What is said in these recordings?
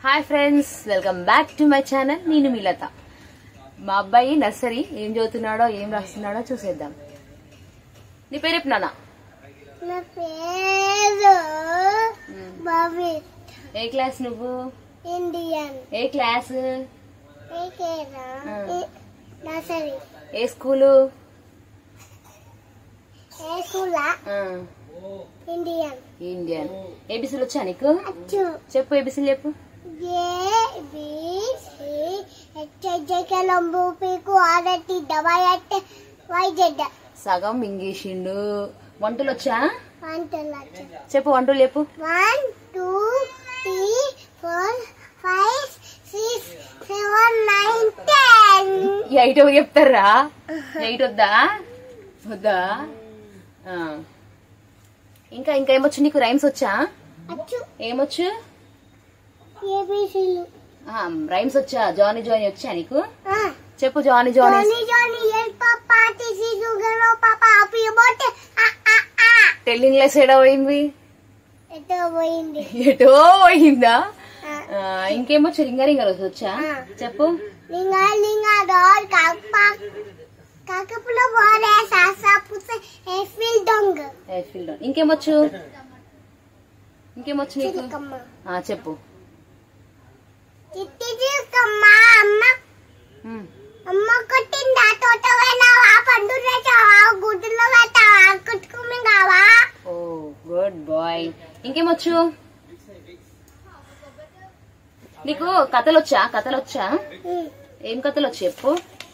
Hi friends welcome back to my channel నేను మిలత మా అబ్బాయి నర్సరీ ఏం చదువుతున్నాడో ఏం రాస్తున్నాడో చూసేద్దాం నీ పేరు చెప్పు నాన్న నా పేరు భవిత్ ఏ క్లాస్ నువ్వు ఇండియన్ ఏ క్లాస్ ఏకేనా ఆ. నర్సరీ ఏ స్కూలు ఏకులా ఆ, ఇండియన్ ఇండియన్ ఏబిసీలు వచ్చా నీకు అచ్చు చెప్పు ఏబిసీలు చెప్పు A B C H I J K L M O P Q R S T W X Y Z సగం మింగేసిండు వంటలు వచ్చా అంటున్నా చెప్పు వంటలు చెప్పు one two three four five six seven nine ten eight చెప్తారా ఎయిట్ వద్దా వద్దా ఆ. ఇంకా ఇంకా ఏమొచ్చు నీకు రైమ్స్ వచ్చా అచ్చు ఏమొచ్చు ఏబిసిలు రైమ్స్ వచ్చా జానీ జానీ వచ్చా నీకు చెప్పు Johnny Johnny Johnny, Johnny, el papá te hizo gano papá పిబోటే టెల్లింగ్ లెస్ ఎడో పోయింది ఎటో పోయింది ఎటో పోయిందా ఆ, ఆ, ఇంకేమొచ్చు రింగ రింగ రోజు వచ్చా ఆ. చెప్పు లింగా లింగా డోర్ కాకప కాకపుల బోరే సాసా పుసే ఎఫిల్ డొంగ్ ఫీల్డ్ ఇంకేమొచ్చు ఇంకేమొచ్చు నీకు చిలకమ్మ ఆ, చెప్పు చిట్టి చిలకమ్మ అమ్మ ఉమ్. అమ్మ కొట్టిందా తోట పోయినావా పండు వేసావా గుడ్డులో పెట్టావా కుట్టుకుని కావా ఓ గుడ్ బాయ్ ఇంకేమొచ్చు నీకు కథలు వచ్చా కథలు వచ్చా ఏం కథలు వచ్చి చెప్పు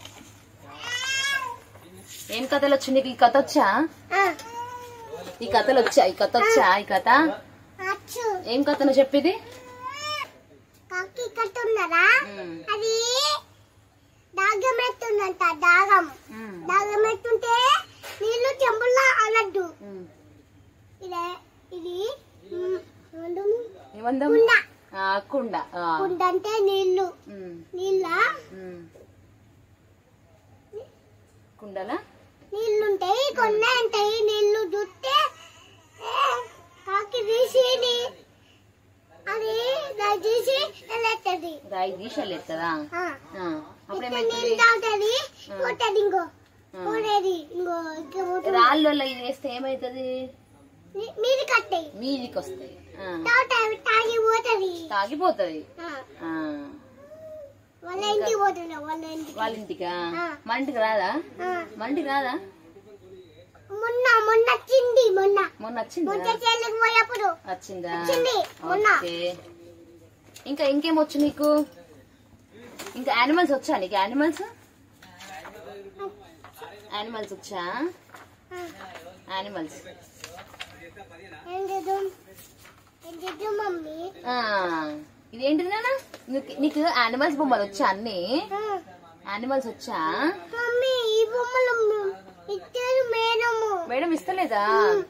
ఏం కథలు వచ్చు నీకు ఈ కథ వచ్చా ఈ కథలు వచ్చా ఈ కథ వచ్చా ఈ కథ అచ్చు ఏం కథను చెప్పేది కాకి కట్టున్నారా అది దాగం ఎత్తుందంట దాగం దాగం ఎత్తుంటే నీళ్లు చెంబుల్లా అనద్దు ఇదే ఇది మ్, ఏమంటాము? ఏమందాం కుండ ఆ, కుండ ఆ. కుండ అంటే నీళ్లు ఉమ్, నీళ్ళ ఉమ్. కుండలా నీళ్లుంటాయి కొన్ని ఉంటాయి నీళ్లు చూస్తే ఏ, కాకి తీసి నీ- అది దాన్ని తీసి వెళ్ళేస్తుంది రాయి దీశాలు ఎత్తదా ఆ. ఆ, అప్పుడు ఇక్కడ ఏమైతుంది నీళ్ళు తాగుతుంది ఆ. పోతుంది ఇంకో ఆ. పోలేదు ఇంకో ఇంకా పోతుంది. రాళ్ళలో ఇది వేస్తే ఏమైతుంది మీ- మీది కట్టాయి మీదికి వస్తాయి ఆ, తాగుతాయి తాగి పోతుంది తాగిపోతుంది ఆ. ఆ, వాళ్ళ ఇంటికి పోతుంది వాళ్ళ ఇంటికి వాళ్ళ ఇంటికా ఆ. మన ఇంటికి రాదా ఆ. మన ఇంటికి రాదా మొన్న మొన్న వచ్చింది మొన్న మొన్న వచ్చిందా మొన్న చేళ్ళకి పోయేప్పుడు వచ్చిందా వచ్చింది, మొన్న. ఓకే ఇంకా ఇంకేమొచ్చు నీకు ఇంకా యానిమల్స్ వచ్చా నీకు యానిమల్స్ యానిమల్స్ వచ్చా ఆ. యానిమల్స్ ఏం చేద్దాం ఏం చేద్దాం మమ్మీ ఆ, ఇదేంటిది నాన్న నీకు- నీకు యానిమల్స్ బొమ్మలు వచ్చా అన్ని ఆ. యానిమల్స్ వచ్చా మమ్మీ ఈ బొమ్మలు ఇచ్చారు మేడము మేడం ఇస్తలేదా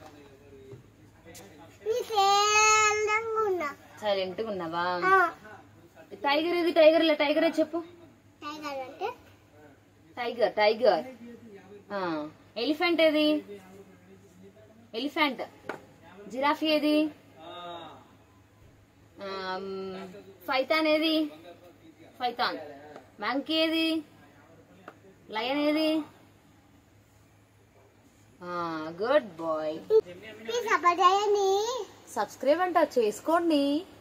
నీ తేలంగా ఉన్నా సైలెంట్ గా ఉన్నావా ఆ. టైగర్ ఇది టైగర్ ఇలా టైగర్ చెప్పు టైగర్ అంటే టైగర్ టైగర్ ఎలిఫెంట్ ఏది ఎలిఫెంట్ జిరాఫీ ఏది ఫైతాన్ ఏది ఫైతాన్ మంకీ ఏది లయన్ ఏది గుడ్ బాయ్ ప్లీజ్ అబ్బాయి సబ్స్క్రైబ్ అంట చేసుకోండి